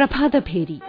പ്രഭാതഭേരി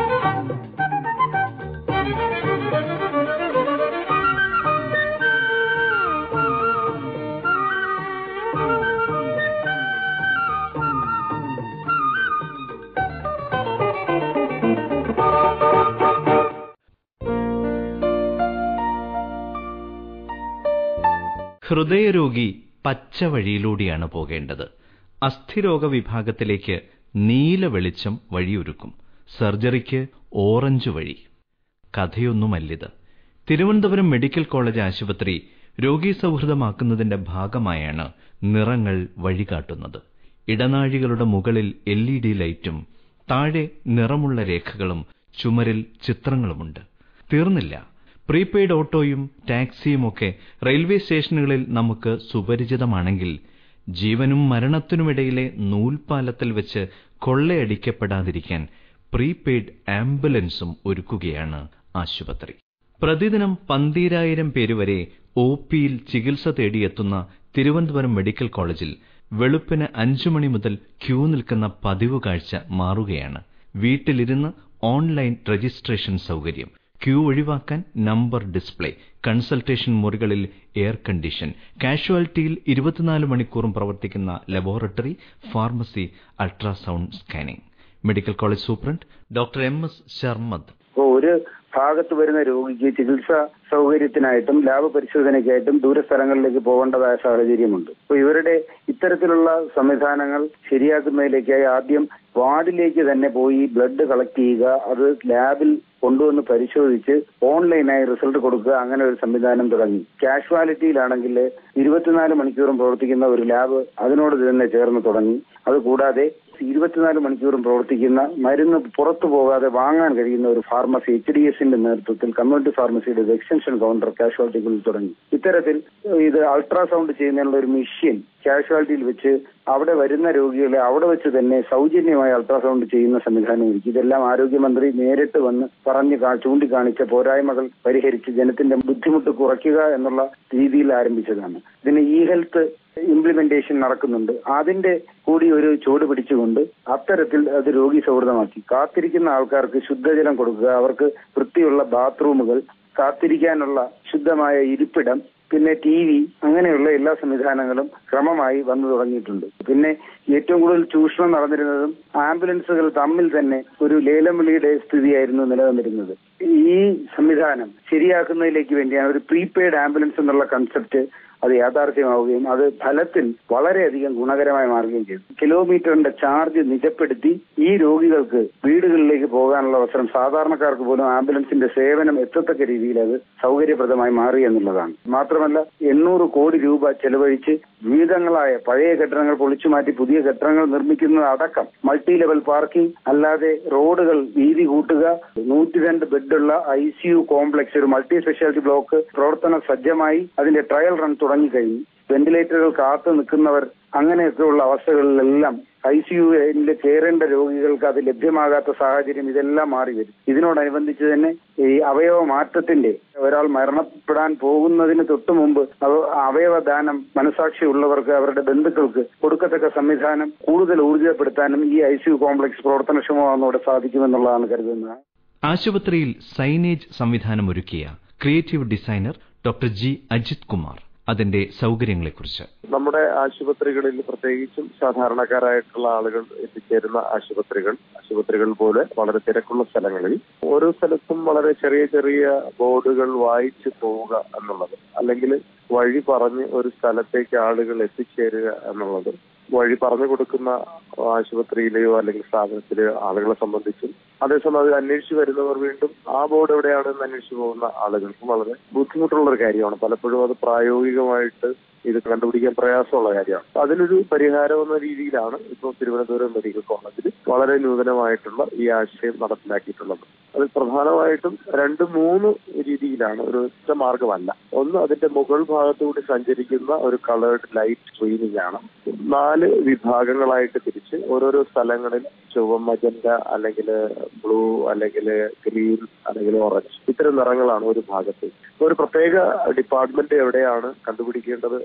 ഹൃദയരോഗി പച്ച വഴിയിലൂടെയാണ് പോകേണ്ടത് അസ്ഥിരോഗ വിഭാഗത്തിലേക്ക് നീല വെളിച്ചം വഴിയൊരുക്കും സർജറിക്ക് ഓറഞ്ച് വഴി കഥയൊന്നുമല്ലിത് തിരുവനന്തപുരം മെഡിക്കൽ കോളേജ് ആശുപത്രി രോഗീ സൗഹൃദമാക്കുന്നതിന്റെ ഭാഗമായാണ് നിറങ്ങൾ വഴികാട്ടുന്നത് ഇടനാഴികളുടെ മുകളിൽ എൽ ഇ ഡി ലൈറ്റും താഴെ നിറമുള്ള രേഖകളും ചുമരിൽ ചിത്രങ്ങളുമുണ്ട് തീർന്നില്ല പ്രീപെയ്ഡ് ഓട്ടോയും ടാക്സിയുമൊക്കെ റെയിൽവേ സ്റ്റേഷനുകളിൽ നമുക്ക് സുപരിചിതമാണെങ്കിൽ ജീവനും മരണത്തിനുമിടയിലെ നൂൽപാലത്തിൽ വെച്ച് കൊള്ളയടിക്കപ്പെടാതിരിക്കാൻ പ്രീപെയ്ഡ് ആംബുലൻസും ഒരുക്കുകയാണ് ആശുപത്രി പ്രതിദിനം പന്തീരായിരം പേര് വരെ ഒ പിയിൽ ചികിത്സ തേടിയെത്തുന്ന തിരുവനന്തപുരം മെഡിക്കൽ കോളേജിൽ വെളുപ്പിന് അഞ്ചു മണി മുതൽ ക്യൂ നിൽക്കുന്ന പതിവ് കാഴ്ച മാറുകയാണ് വീട്ടിലിരുന്ന് ഓൺലൈൻ രജിസ്ട്രേഷൻ സൗകര്യം ക്യൂ ഒഴിവാക്കാൻ നമ്പർ ഡിസ്പ്ലേ കൺസൾട്ടേഷൻ മുറികളിൽ എയർ കണ്ടീഷൻ കാഷ്വാലിറ്റിയിൽ ഇരുപത്തിനാല് മണിക്കൂറും പ്രവർത്തിക്കുന്ന laboratory pharmacy ultrasound scanning medical college superintendent doctor M S Sharmad അപ്പോൾ ഒരു ഭാഗത്ത് വരുന്ന രോഗിക്ക് ചികിത്സാ സൗകര്യത്തിനായിട്ടും ലാബ് പരിശോധനയ്ക്കായിട്ടും ദൂരസ്ഥലങ്ങളിലേക്ക് പോകേണ്ടതായ സാഹചര്യമുണ്ട് അപ്പോൾ ഇവരുടെ ഇത്തരത്തിലുള്ള സംവിധാനങ്ങൾ ശരിയാക്കുന്നതിലേക്കായി ആദ്യം വാർഡിലേക്ക് തന്നെ പോയി ബ്ലഡ് കളക്ട് ചെയ്യുക അത് ലാബിൽ കൊണ്ടുവന്ന് പരിശോധിച്ച് ഓൺലൈനായി റിസൾട്ട് കൊടുക്കുക അങ്ങനെ ഒരു സംവിധാനം തുടങ്ങി കാഷ്വാലിറ്റിയിലാണെങ്കിൽ ഇരുപത്തിനാല് മണിക്കൂറും പ്രവർത്തിക്കുന്ന ഒരു ലാബ് അതിനോട് തന്നെ ചേർന്ന് തുടങ്ങി അതുകൂടാതെ ഇരുപത്തിനാല് മണിക്കൂറും പ്രവർത്തിക്കുന്ന മരുന്ന് പുറത്തു പോകാതെ വാങ്ങാൻ കഴിയുന്ന ഒരു ഫാർമസി എച്ച് ഡി എസിന്റെ നേതൃത്വത്തിൽ കമ്മ്യൂണിറ്റി ഫാർമസിയുടെ ഒരു എക്സ്റ്റൻഷൻ കൗണ്ടർ കാഷ്വാലിറ്റികളിൽ തുടങ്ങി ഇത്തരത്തിൽ ഇത് അൾട്രാസൗണ്ട് ചെയ്യുന്നതിനുള്ള ഒരു മെഷീൻ കാഷ്വാലിറ്റിയിൽ വെച്ച് അവിടെ വരുന്ന രോഗികളെ അവിടെ വെച്ച് തന്നെ സൗജന്യമായി അൾട്രാസൗണ്ട് ചെയ്യുന്ന സംവിധാനം ഒരുക്കി ഇതെല്ലാം ആരോഗ്യമന്ത്രി നേരിട്ട് വന്ന് പറഞ്ഞ് കാ- ചൂണ്ടിക്കാണിച്ച പോരായ്മകൾ പരിഹരിച്ച് ജനത്തിന്റെ ബുദ്ധിമുട്ട് കുറയ്ക്കുക എന്നുള്ള രീതിയിൽ ആരംഭിച്ചതാണ് ഇതിന് ഇ ഹെൽത്ത് ഇംപ്ലിമെന്റേഷൻ നടക്കുന്നുണ്ട് അതിന്റെ കൂടി ഒരു ചുവട് പിടിച്ചുകൊണ്ട് അത്തരത്തിൽ അത് രോഗി സൗഹൃദമാക്കി കാത്തിരിക്കുന്ന ആൾക്കാർക്ക് ശുദ്ധജലം കൊടുക്കുക അവർക്ക് വൃത്തിയുള്ള ബാത്റൂമുകൾ കാത്തിരിക്കാനുള്ള ശുദ്ധമായ ഇരിപ്പിടം പിന്നെ ടി വി അങ്ങനെയുള്ള എല്ലാ സംവിധാനങ്ങളും ക്രമമായി വന്നു തുടങ്ങിയിട്ടുണ്ട് പിന്നെ ഏറ്റവും കൂടുതൽ ചൂഷണം നടന്നിരുന്നതും ആംബുലൻസുകൾ തമ്മിൽ തന്നെ ഒരു ലേലം വിളിയുടെ സ്ഥിതിയായിരുന്നു നിലനിന്നിരുന്നത് ഈ സംവിധാനം ശരിയാക്കുന്നതിലേക്ക് വേണ്ടിയാണ് ഒരു പ്രീപെയ്ഡ് ആംബുലൻസ് എന്നുള്ള കൺസെപ്റ്റ് അത് യാഥാർത്ഥ്യമാവുകയും അത് ഫലത്തിൽ വളരെയധികം ഗുണകരമായി മാറുകയും ചെയ്തു കിലോമീറ്ററിന്റെ ചാർജ് നിജപ്പെടുത്തി ഈ രോഗികൾക്ക് വീടുകളിലേക്ക് പോകാനുള്ള അവസരം സാധാരണക്കാർക്ക് പോലും ആംബുലൻസിന്റെ സേവനം എത്തത്തക്ക രീതിയിൽ അത് സൗകര്യപ്രദമായി മാറി എന്നുള്ളതാണ് മാത്രമല്ല എണ്ണൂറ് കോടി രൂപ ചെലവഴിച്ച് വിവിധങ്ങളായ പഴയ കെട്ടിടങ്ങൾ പൊളിച്ചു മാറ്റി പുതിയ കെട്ടിടങ്ങൾ നിർമ്മിക്കുന്നത് അടക്കം മൾട്ടി ലെവൽ പാർക്കിംഗ് അല്ലാതെ റോഡുകൾ വീതി കൂട്ടുക നൂറ്റി രണ്ട് ബെഡുള്ള ഐ സി യു കോംപ്ലക്സ് ഒരു മൾട്ടി സ്പെഷ്യാലിറ്റി ബ്ലോക്ക് പ്രവർത്തന സജ്ജമായി അതിന്റെ ട്രയൽ റൺ തുടങ്ങിക്കഴിഞ്ഞു വെന്റിലേറ്ററുകൾ കാത്തു നിൽക്കുന്നവർ അങ്ങനെയൊക്കെയുള്ള അവസ്ഥകളിലെല്ലാം ഐ സി യുവിൽ കയറേണ്ട രോഗികൾക്ക് അത് ലഭ്യമാകാത്ത സാഹചര്യം ഇതെല്ലാം മാറി വരും ഇതിനോടനുബന്ധിച്ച് തന്നെ ഈ അവയവ മാറ്റത്തിന്റെ ഒരാൾ മരണപ്പെടാൻ പോകുന്നതിന് തൊട്ടു മുമ്പ് അവ- അവയവദാനം മനസാക്ഷിയുള്ളവർക്ക് അവരുടെ ബന്ധുക്കൾക്ക് കൊടുക്കത്തക്ക സംവിധാനം കൂടുതൽ ഊർജിതപ്പെടുത്താനും ഈ ഐ സി യു കോംപ്ലക്സ് പ്രവർത്തനക്ഷമമാകുന്നതോടെ സാധിക്കുമെന്നുള്ളതാണ് കരുതുന്നത് ആശുപത്രിയിൽ സൈനേജ് സംവിധാനമൊരുക്കിയ creative designer doctor G Ajith Kumar അതിന്റെ സൗകര്യങ്ങളെക്കുറിച്ച് നമ്മുടെ ആശുപത്രികളിൽ പ്രത്യേകിച്ചും സാധാരണക്കാരായിട്ടുള്ള ആളുകൾ എത്തിച്ചേരുന്ന ആശുപത്രികൾ ആശുപത്രികൾ പോലെ വളരെ തിരക്കുള്ള സ്ഥലങ്ങളിൽ ഓരോ സ്ഥലത്തും വളരെ ചെറിയ ചെറിയ ബോർഡുകൾ വായിച്ചു പോവുക എന്നുള്ളത് അല്ലെങ്കിൽ വഴി പറഞ്ഞ് ഒരു സ്ഥലത്തേക്ക് ആളുകൾ എത്തിച്ചേരുക എന്നുള്ളത് വഴി പറഞ്ഞു കൊടുക്കുന്ന ആശുപത്രിയിലെയോ അല്ലെങ്കിൽ സ്ഥാപനത്തിലെയോ ആളുകളെ സംബന്ധിച്ചും അതേസമയം അത് അന്വേഷിച്ച് വരുന്നവർ വീണ്ടും ആ ബോർഡ് എവിടെയാണെന്ന് അന്വേഷിച്ച് പോകുന്ന ആളുകൾക്കും വളരെ ബുദ്ധിമുട്ടുള്ള ഒരു കാര്യമാണ് പലപ്പോഴും അത് പ്രായോഗികമായിട്ട് ഇത് കണ്ടുപിടിക്കാൻ പ്രയാസമുള്ള കാര്യമാണ് അപ്പൊ അതിനൊരു പരിഹാരം എന്ന രീതിയിലാണ് ഇപ്പോൾ തിരുവനന്തപുരം മെഡിക്കൽ കോളേജിൽ വളരെ നൂതനമായിട്ടുള്ള ഈ ആശയം നടപ്പിലാക്കിയിട്ടുള്ളത് അത് പ്രധാനമായിട്ടും രണ്ട് മൂന്ന് രീതിയിലാണ് ഒരു ഒറ്റ മാർഗമല്ല ഒന്ന് അതിന്റെ മുകൾ ഭാഗത്തുകൂടി സഞ്ചരിക്കുന്ന ഒരു കളേർഡ് ലൈറ്റ് സ്ക്രീനിങ് ആണ് നാല് വിഭാഗങ്ങളായിട്ട് തിരിച്ച് ഓരോരോ സ്ഥലങ്ങളിൽ ചുവ മജന്ത അല്ലെങ്കിൽ ബ്ലൂ അല്ലെങ്കിൽ ഗ്രീൻ അല്ലെങ്കിൽ ഓറഞ്ച് ഇത്തരം നിറങ്ങളാണ് ഒരു ഭാഗത്ത് ഒരു പ്രത്യേക ഡിപ്പാർട്ട്മെന്റ് എവിടെയാണ് കണ്ടുപിടിക്കേണ്ടത്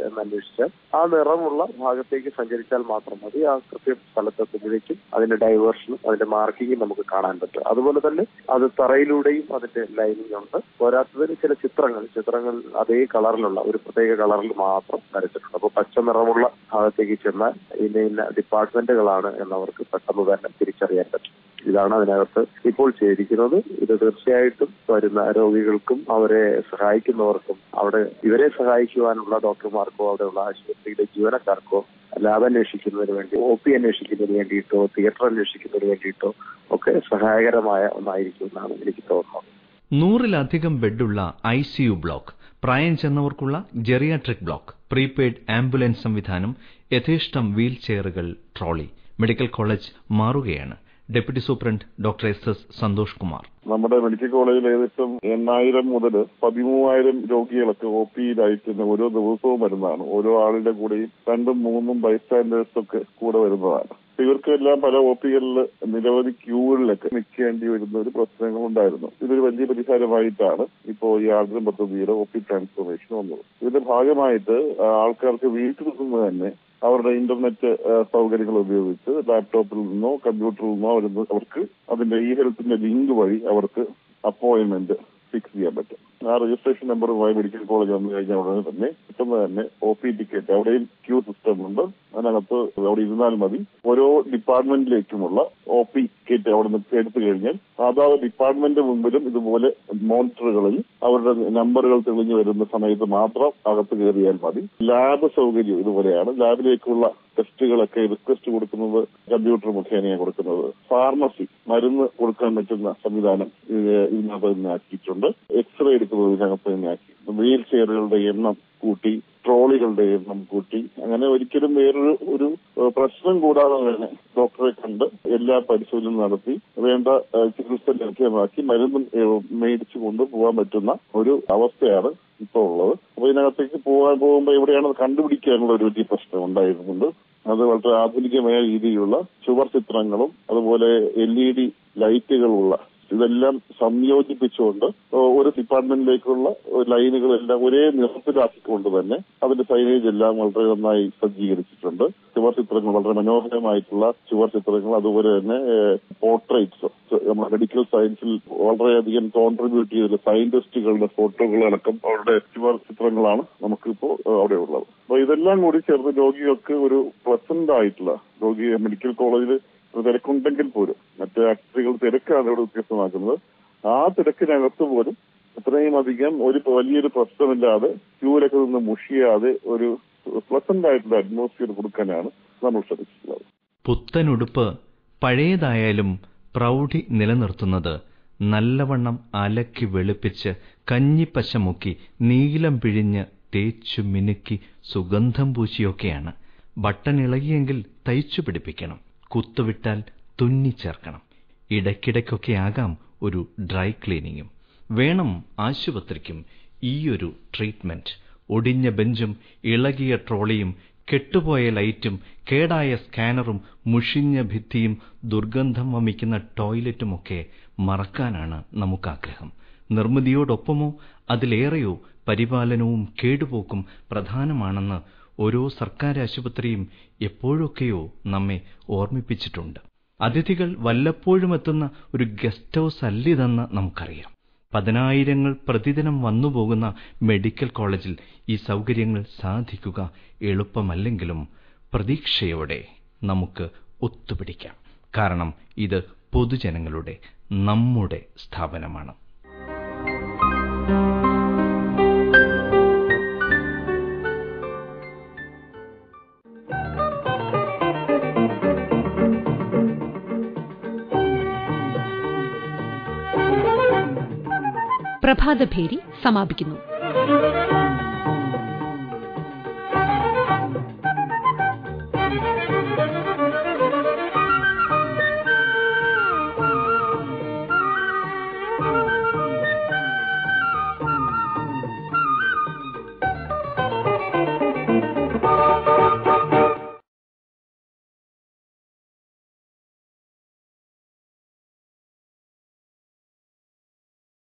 എന്ന് അന്വേഷിച്ചാൽ ആ നിറമുള്ള ഭാഗത്തേക്ക് സഞ്ചരിച്ചാൽ മാത്രം മതി ആ കൃത്യം സ്ഥലത്തെത്തുമ്പോഴേക്കും അതിന്റെ ഡൈവേർഷനും അതിന്റെ മാർക്കിങ്ങും നമുക്ക് കാണാൻ പറ്റും അതുപോലെ തന്നെ അത് തറയിലൂടെയും അതിന്റെ ലൈനിങ് ഉണ്ട് പോരാത്തതിന് ചില ചിത്രങ്ങൾ ചിത്രങ്ങൾ അതേ കളറിലുള്ള ഒരു പ്രത്യേക കളറിൽ മാത്രം വരച്ചിട്ടുണ്ട് അപ്പോൾ പച്ച നിറമുള്ള ഭാഗത്തേക്ക് ചെന്നാൽ ഇന്ന ഇന്ന ഡിപ്പാർട്ട്മെന്റുകളാണ് എന്നവർക്ക് പെട്ടെന്ന് തന്നെ തിരിച്ചറിയാൻ പറ്റും ഇതാണ് അതിനകത്ത് ഇപ്പോൾ ചെയ്തിരിക്കുന്നത് ഇത് തീർച്ചയായിട്ടും വരുന്ന രോഗികൾക്കും അവരെ സഹായിക്കുന്നവർക്കും അവിടെ ഇവരെ സഹായിക്കുവാനുള്ള ഡോക്ടർമാർക്കോ അവിടെയുള്ള ആശുപത്രിയിലെ ജീവനക്കാർക്കോ ലാബ് അന്വേഷിക്കുന്നതിന് വേണ്ടി ഒ പി അന്വേഷിക്കുന്നതിന് വേണ്ടിയിട്ടോ തിയേറ്റർ അന്വേഷിക്കുന്നതിന് വേണ്ടിയിട്ടോ ഒക്കെ സഹായകരമായ ഒന്നായിരിക്കും എന്നാണ് എനിക്ക് തോന്നുന്നത് നൂറിലധികം ബെഡുള്ള ഐ സി യു ബ്ലോക്ക് പ്രായം ചെന്നവർക്കുള്ള ജെറിയാട്രിക് ബ്ലോക്ക് പ്രീപെയ്ഡ് ആംബുലൻസ് സംവിധാനം യഥേഷ്ടം വീൽ ചെയറുകൾ ട്രോളി മെഡിക്കൽ കോളേജ് മാറുകയാണ് deputy superintendent doctor S S Santhosh Kumar നമ്മുടെ മെഡിക്കൽ കോളേജിൽ ഏകദേശം എണ്ണായിരം മുതൽ പതിമൂവായിരം രോഗികളൊക്കെ ഒ പിയിലായിട്ട് ഓരോ ദിവസവും വരുന്നതാണ് ഓരോ ആളുടെ കൂടെയും രണ്ടും മൂന്നും ബൈസ്റ്റാൻഡേഴ്സ് ഒക്കെ കൂടെ വരുന്നതാണ് ഇവർക്കെല്ലാം പല ഒ പികളിൽ നിരവധി ക്യൂകളിലൊക്കെ നിൽക്കേണ്ടി വരുന്ന ഒരു പ്രശ്നങ്ങളുണ്ടായിരുന്നു ഇതൊരു വലിയ പരിഹാരമായിട്ടാണ് ഇപ്പോൾ ഈ ആർദ്രം പദ്ധതിയുടെ ഒ പി ട്രാൻസ്ഫോർമേഷൻ വന്നത് ഇതിന്റെ ഭാഗമായിട്ട് ആൾക്കാർക്ക് വീട്ടിൽ നിന്ന് തന്നെ അവരുടെ ഇന്റർനെറ്റ് സൗകര്യങ്ങൾ ഉപയോഗിച്ച് ലാപ്ടോപ്പിൽ നിന്നോ കമ്പ്യൂട്ടറിൽ നിന്നോ അവർ അവർക്ക് അതിന്റെ ഈ ഹെൽത്തിന്റെ ലിങ്ക് വഴി അവർക്ക് അപ്പോയിന്റ്മെന്റ് ഫിക്സ് ചെയ്യാൻ പറ്റും ആ രജിസ്ട്രേഷൻ നമ്പറുമായി മെഡിക്കൽ കോളേജ് വന്നു കഴിഞ്ഞാൽ ഉടനെ തന്നെ പെട്ടെന്ന് തന്നെ ഒ പി ടിക്കറ്റ് അവിടെയും ക്യൂ സിസ്റ്റം ഉണ്ട് അതിനകത്ത് അവിടെ ഇരുന്നാൽ മതി ഓരോ ഡിപ്പാർട്ട്മെന്റിലേക്കുമുള്ള ഒ പി ടിക്കറ്റ് അവിടെ നിന്ന് എടുത്തു കഴിഞ്ഞാൽ അതാത് ഡിപ്പാർട്ട്മെന്റ് മുമ്പിലും ഇതുപോലെ മോണിറ്ററുകളിൽ അവരുടെ നമ്പറുകൾ തെളിഞ്ഞു വരുന്ന സമയത്ത് മാത്രം അകത്ത് കയറിയാൽ മതി ലാബ് സൗകര്യം ഇതുപോലെയാണ് ലാബിലേക്കുള്ള ടെസ്റ്റുകളൊക്കെ റിക്വസ്റ്റ് കൊടുക്കുന്നത് കമ്പ്യൂട്ടർ മുഖേനയാണ് കൊടുക്കുന്നത് ഫാർമസി മരുന്ന് കൊടുക്കാൻ പറ്റുന്ന സംവിധാനം ഇതിനകത്ത് തന്നെ ആക്കിയിട്ടുണ്ട് എക്സ്റേ എടുക്കുന്നത് ഇതിനകത്ത് തന്നെ ആക്കി വീൽ ചെയറുകളുടെ എണ്ണം കൂട്ടി ട്രോളികളുടെ എണ്ണം കൂട്ടി അങ്ങനെ ഒരിക്കലും വേറൊരു ഒരു പ്രശ്നം കൂടാതെ തന്നെ ഡോക്ടറെ കണ്ട് എല്ലാ പരിശോധനയും നടത്തി വേണ്ട ചികിത്സ ലഭ്യമാക്കി മരുന്ന് മേടിച്ചു കൊണ്ട് പോകാൻ പറ്റുന്ന ഒരു അവസ്ഥയാണ് ഇപ്പോൾ ഉള്ളത് അപ്പൊ ഇതിനകത്തേക്ക് പോകാൻ പോകുമ്പോൾ എവിടെയാണ് കണ്ടുപിടിക്കാനുള്ള ഒരു വലിയ പ്രശ്നം ഉണ്ടായിരുന്നുണ്ട് അത് വളരെ ആധുനികമായ രീതിയിലുള്ള ചുവർ ചിത്രങ്ങളും അതുപോലെ എൽ ഇ ഡി ലൈറ്റുകളുള്ള ഇതെല്ലാം സംയോജിപ്പിച്ചുകൊണ്ട് ഒരു ഡിപ്പാർട്ട്മെന്റിലേക്കുള്ള ലൈനുകളെല്ലാം ഒരേ നിറത്തിലാക്കിക്കൊണ്ട് തന്നെ അതിന്റെ സൈനേജ് എല്ലാം വളരെ നന്നായി സജ്ജീകരിച്ചിട്ടുണ്ട് ചുവർ ചിത്രങ്ങൾ വളരെ മനോഹരമായിട്ടുള്ള ചുവർ ചിത്രങ്ങൾ അതുപോലെ തന്നെ പോർട്രേറ്റ്സ് നമ്മുടെ മെഡിക്കൽ സയൻസിൽ വളരെയധികം കോൺട്രിബ്യൂട്ട് ചെയ്ത സയന്റിസ്റ്റുകളുടെ ഫോട്ടോകളടക്കം അവരുടെ ചുവർ ചിത്രങ്ങളാണ് നമുക്കിപ്പോൾ അവിടെ ഉള്ളത് അപ്പൊ ഇതെല്ലാം കൂടി ചേർന്ന് രോഗികൾക്ക് ഒരു പ്ലസന്റ് ആയിട്ടുള്ള രോഗി മെഡിക്കൽ കോളേജിൽ തിരക്കുണ്ടെങ്കിൽ പോലും മറ്റു ആശുപത്രികൾ തിരക്കാണ് ഇവിടെ വ്യത്യസ്തമാക്കുന്നത് ആ തിരക്കിനകത്ത് പോലും ഇത്രയും അധികം ഒരു വലിയൊരു പ്രശ്നമില്ലാതെ ക്യൂലൊക്കെ നിന്ന് മുഷിയാതെ ഒരു പ്ലസന്റ് ആയിട്ടുള്ള അറ്റ്മോസ്ഫിയർ കൊടുക്കാനാണ് നമ്മൾ ശ്രമിച്ചിട്ടുള്ളത് പുത്തനുടുപ്പ് പഴയതായാലും പ്രൗഢി നിലനിർത്തുന്നത് നല്ലവണ്ണം അലക്കി വെളുപ്പിച്ച് കഞ്ഞിപ്പശ മുക്കി നീലം പിഴിഞ്ഞ് തേച്ചു മിനുക്കി സുഗന്ധം പൂശിയൊക്കെയാണ് ബട്ടൺ ഇളകിയെങ്കിൽ തയ്ച്ചു പിടിപ്പിക്കണം കുത്തുവിട്ടാൽ തുന്നിച്ചേർക്കണം ഇടയ്ക്കിടയ്ക്കൊക്കെ ആകാം ഒരു ഡ്രൈ ക്ലീനിങ്ങും വേണം ആശുപത്രിക്കും ഈയൊരു ട്രീറ്റ്മെന്റ് ഒടിഞ്ഞ ബെഞ്ചും ഇളകിയ ട്രോളിയും കെട്ടുപോയ ലൈറ്റും കേടായ സ്കാനറും മുഷിഞ്ഞ ഭിത്തിയും ദുർഗന്ധം വമിക്കുന്ന ടോയ്ലറ്റുമൊക്കെ മറക്കാനാണ് നമുക്കാഗ്രഹം നിർമ്മിതിയോടൊപ്പമോ അതിലേറെയോ പരിപാലനവും കേടുപോക്കും പ്രധാനമാണെന്ന് ഓരോ സർക്കാർ ആശുപത്രിയും എപ്പോഴൊക്കെയോ നമ്മെ ഓർമ്മിപ്പിച്ചിട്ടുണ്ട് അതിഥികൾ വല്ലപ്പോഴും എത്തുന്ന ഒരു ഗസ്റ്റ് ഹൗസ് അല്ലിതെന്ന് നമുക്കറിയാം പതിനായിരങ്ങൾ പ്രതിദിനം വന്നുപോകുന്ന മെഡിക്കൽ കോളേജിൽ ഈ സൗകര്യങ്ങൾ സാധിക്കുക എളുപ്പമല്ലെങ്കിലും പ്രതീക്ഷയോടെ നമുക്ക് ഒത്തുപിടിക്കാം കാരണം ഇത് പൊതുജനങ്ങളുടെ നമ്മുടെ സ്ഥാപനമാണ് പ്രഭാതഭേരി സമാപിക്കുന്നു